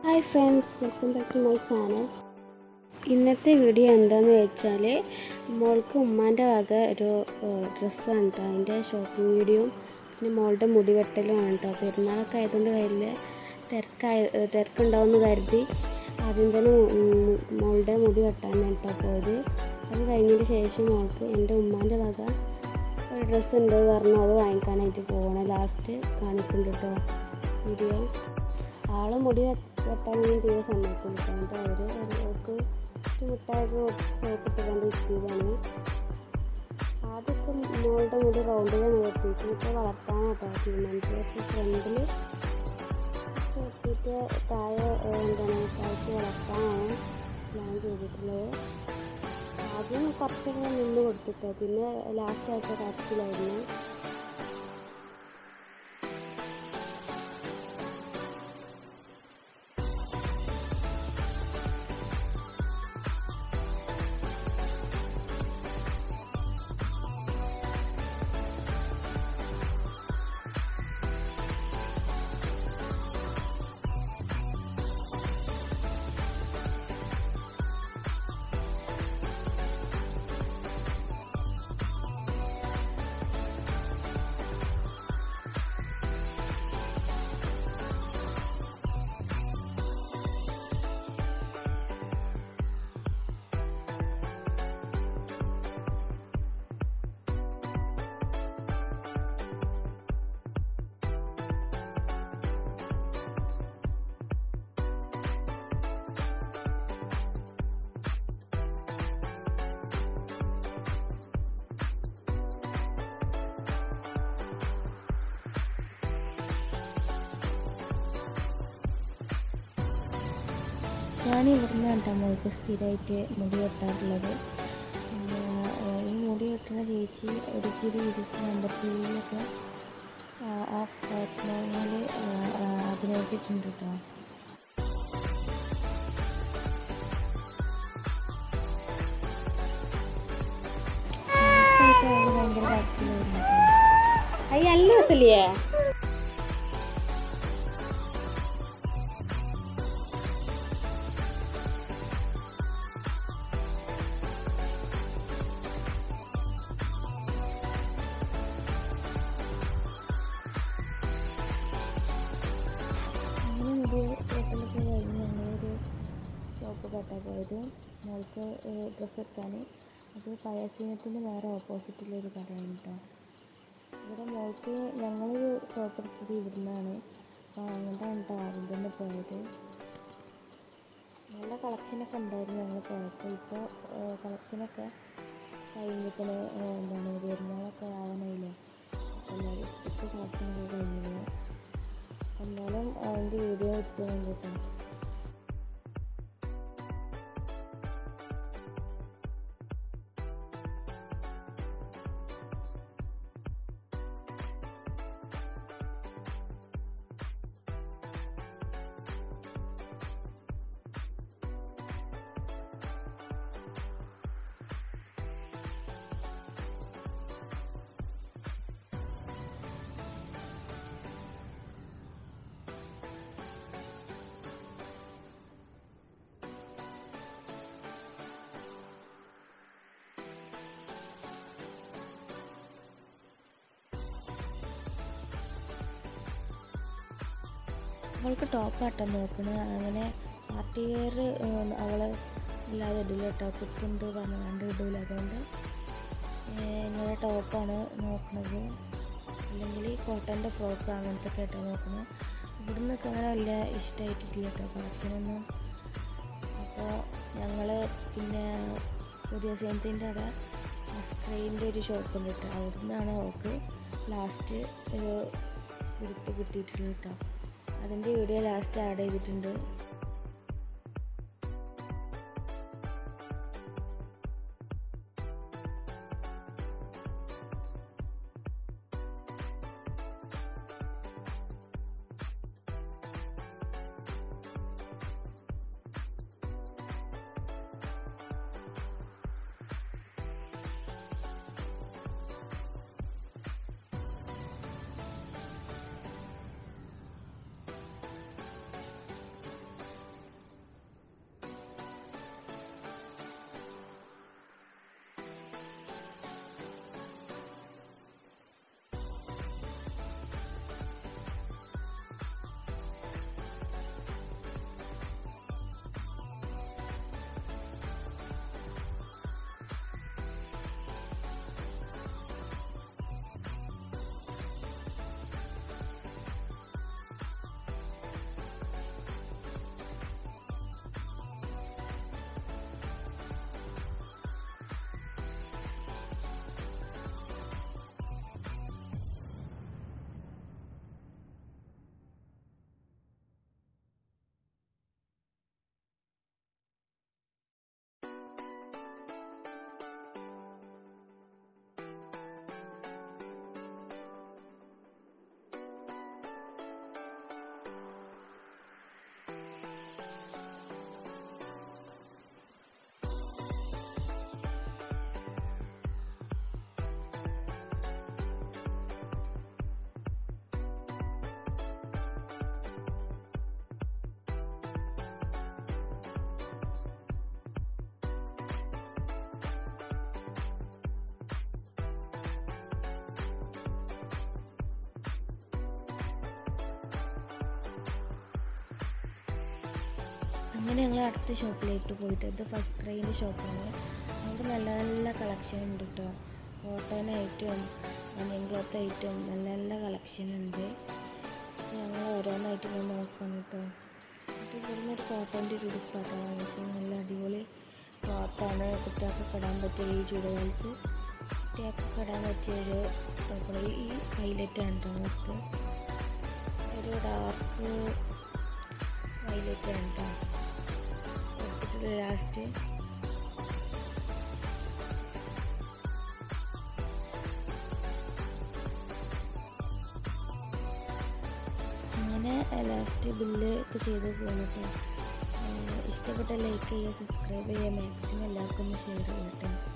hi friends welcome back to my channel ഇന്നത്തെ video എന്താണെന്ന് വെച്ചാൽ മോൾക്ക് ഉമ്മാൻ്റെ വക ഒരു ഡ്രസ്സാണ് കേട്ടോ അതിൻ്റെ ഷോപ്പിംഗ് വീഡിയോയും പിന്നെ മോളുടെ മുടി വെട്ടലുമാണ് കേട്ടോ പെരുന്നാളൊക്കെ ആയതുകൊണ്ട് കയ്യിൽ തിരക്കായ തിരക്കുണ്ടാവുമെന്ന് കരുതി ആദ്യം തന്നെ ഉം മോളുടെ മുടി വെട്ടാനാണ് കേട്ടോ പോയത് അത് കഴിഞ്ഞതിന് ശേഷം മോൾക്ക് എൻ്റെ ഉമ്മാൻ്റെ വക ഒരു ഡ്രസ്സ് ഉണ്ട് പറഞ്ഞു അത് വാങ്ങിക്കാനായിട്ട് പോകണം ലാസ്റ്റ് കാണിക്കുന്നുണ്ട് കേട്ടോ വീഡിയോ ആള് മുടി വെ- വെട്ടാനൊന്നും തീരെ സമ്മതിക്കില്ല കേട്ടോ എന്നിട്ട് അവർ അവർക്ക് ഒരു മിഠായിയൊക്കെ സോപ്പിട്ട് കൊണ്ട് ഇരിക്കുകയാണ് ആദ്യമൊക്കെ മോളുടെ മുടി റൗണ്ടിലാണ് വെട്ടിയിട്ട് ഇപ്പോൾ വളർത്താനാട്ടോ തീരുമാനിച്ചത് ഫ്രണ്ടിൽ വെട്ടിയിട്ട് താഴെ ഏഹ്, എന്താണ് താഴത്ത് വളർത്താനാണ് പ്ലാൻ ചെയ്തിട്ടുള്ളത് ആദ്യം കുറച്ചൊക്കെ നിന്ന് കൊടുത്തിട്ടോ പിന്നെ ലാസ്റ്റ് ആയിട്ട് കറച്ചിലായിരുന്നു ഞാൻ ഇവിടുന്ന് കേട്ടോ മോൾക്ക് സ്ഥിരമായിട്ട് മുടി വെട്ടാറുള്ളത് പിന്നെ ഏഹ്, ഈ മുടി വെട്ടുന്ന ചേച്ചി ഒരു ചിരി ഇരിച്ച് നമ്പർ ചിരിയിലൊക്കെ ആ പ്ലാറ്റ്ഫോമിൽ അഭിനയിച്ചിട്ടുണ്ട് കേട്ടോ ഭയങ്കര കരച്ചിലായിരുന്നു കേട്ടോ അയ്യ നല്ല രസമില്ലേ അങ്ങനെ മുടി വെട്ടലൊക്കെ കഴിഞ്ഞ് ഞങ്ങളൊരു ഷോപ്പ് കട്ടാ പോയത് മോൾക്ക് ഡ്രസ്സ് എടുക്കാൻ അത് പയാസീനത്തിൻ്റെ വേറെ ഓപ്പോസിറ്റിലൊരു കടയാണ് കേട്ടോ ഇവിടെ മോൾക്ക് ഞങ്ങൾ ടോപ്പ് എടുത്തത് ഇവിടുന്നാണ് അപ്പോൾ അങ്ങോട്ടാണ് കേട്ടോ ആദ്യം തന്നെ പോയത് നല്ല കളക്ഷനൊക്കെ ഉണ്ടായിരുന്നു ഞങ്ങൾ പോയപ്പോൾ ഇപ്പോൾ കളക്ഷനൊക്കെ കഴിഞ്ഞിട്ട് എന്താണ് പെരുന്നാളൊക്കെ ആവാനായില്ലേ എല്ലാവരും ഇപ്പോൾ കളക്ഷനൊക്കെ കഴിഞ്ഞിരുന്നു എന്നാലും അതിൻ്റെ വീഡിയോ ഇട്ടുകൊണ്ട് കേട്ടോ അവൾക്ക് ടോപ്പാട്ടം നോക്കണത് അങ്ങനെ പാർട്ടി വെയർ അവള് അല്ലാതെ ഇടില്ല കേട്ടോ കുത്തുണ്ട് പറഞ്ഞാണ്ട് ഇടില്ല അതുകൊണ്ട് ഏഹ് ഇങ്ങനെ ടോപ്പാണ് നോക്കണത് അല്ലെങ്കിൽ കോട്ടൻ്റെ ഫ്രോക്ക് അങ്ങനത്തെ ഒക്കെ ആയിട്ടാണ് നോക്കുന്നത് ഇവിടുന്നൊക്കെ അങ്ങനെ വലിയ ഇഷ്ടമായിട്ടില്ല കേട്ടോ കളക്ഷനൊന്നും അപ്പോൾ ഞങ്ങൾ പിന്നെ പുതിയ സേനത്തിൻ്റെ അവിടെ സ്ക്രീനിൻ്റെ ഒരു ഷോപ്പ് ഉണ്ട് കേട്ടോ അവിടുന്നാണ് അവൾക്ക് ലാസ്റ്റ് ഒരു ഉടുപ്പ് കിട്ടിയിട്ടുള്ളത് കേട്ടോ അതിൻ്റെ വീഡിയോ ലാസ്റ്റ് ആഡ് ചെയ്തിട്ടുണ്ട് അങ്ങനെ ഞങ്ങൾ അടുത്ത ഷോപ്പിലേക്ക് പോയിട്ട് ഇത് ഫസ്റ്റ് ക്രൈൻ്റെ ഷോപ്പാണ് അവിടെ നല്ല നല്ല കളക്ഷൻ ഉണ്ട് കേട്ടോ cotton item banian cloth item നല്ല നല്ല കളക്ഷൻ ഉണ്ട് ഞങ്ങൾ ഓരോന്നായിട്ട് ഇങ്ങനെ നോക്കണം കേട്ടോ എന്നിട്ട് ഇവിടുന്ന് ഒരു കോട്ടൻ്റെ ഒരു ഉടുപ്പാട്ടോ വാങ്ങിച്ചത് നല്ല അടിപൊളി ക്ലോത്താണ് കുട്ടികൾക്ക് ഇടാൻ പറ്റിയ ഈ ചൂടുകാലത്ത് കുട്ടികൾക്ക് ഇടാൻ പറ്റിയ ഒരു ടോപ്പാണ് ഈ ഹൈലൈറ്റാണ് കേട്ടോ മൊത്തം ഒരു ഡാർക്ക് ഹൈലൈറ്റാണ് കേട്ടോ എടുത്തിട്ട് ലാസ്റ്റ് അങ്ങനെ ലാസ്റ്റ് ബില്ല് ഒക്കെ ചെയ്ത് പോന്നിട്ട് ഇഷ്ടപ്പെട്ട ലൈക്ക് ചെയ്യുക സബ്സ്ക്രൈബ് ചെയ്യുക മാക്സിമം എല്ലാവർക്കും ഒന്ന് ഷെയർ ചെയ്യട്ടെ